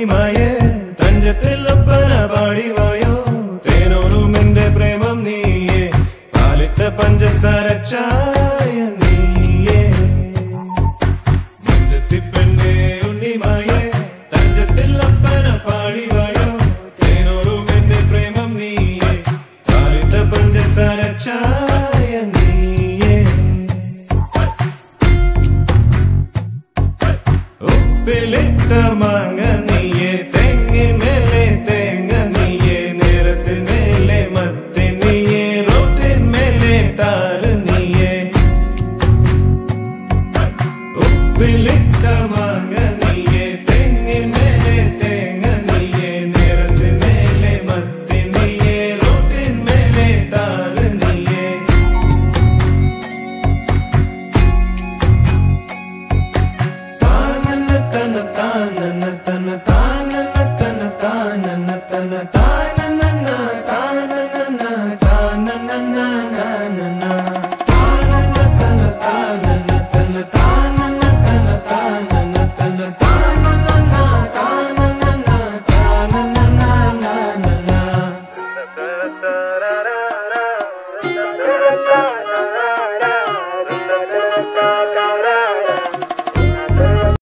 ഉണ്ണിമായേ തഞ്ചത്തിൽ ഒപ്പന പാടിവായോ തേനോരും എന്റെ പ്രേമം നീയേ പാലിട്ട പഞ്ചസാര ചായ നീയേ നെഞ്ചത്തിപ്പെണ്ണേ ഉണ്ണിമായേ തഞ്ചത്തിൽ ഒപ്പന പാടിവായോ തേനോരും എന്റെ പ്രേമം നീയേ പാലിട്ട പഞ്ചസാര ചായ നീയേ ഉപ്പിലിട്ട മാങ്ങ നീയെ തെങ്ങിന്മേലെ തേങ്ങ നീയെ നേരത്തിൽ മേലെ മത്തി നീയെ റോട്ടിന്മേലെ ടാറ് നീയെ ഉപ്പിലിട്ട മാങ്ങ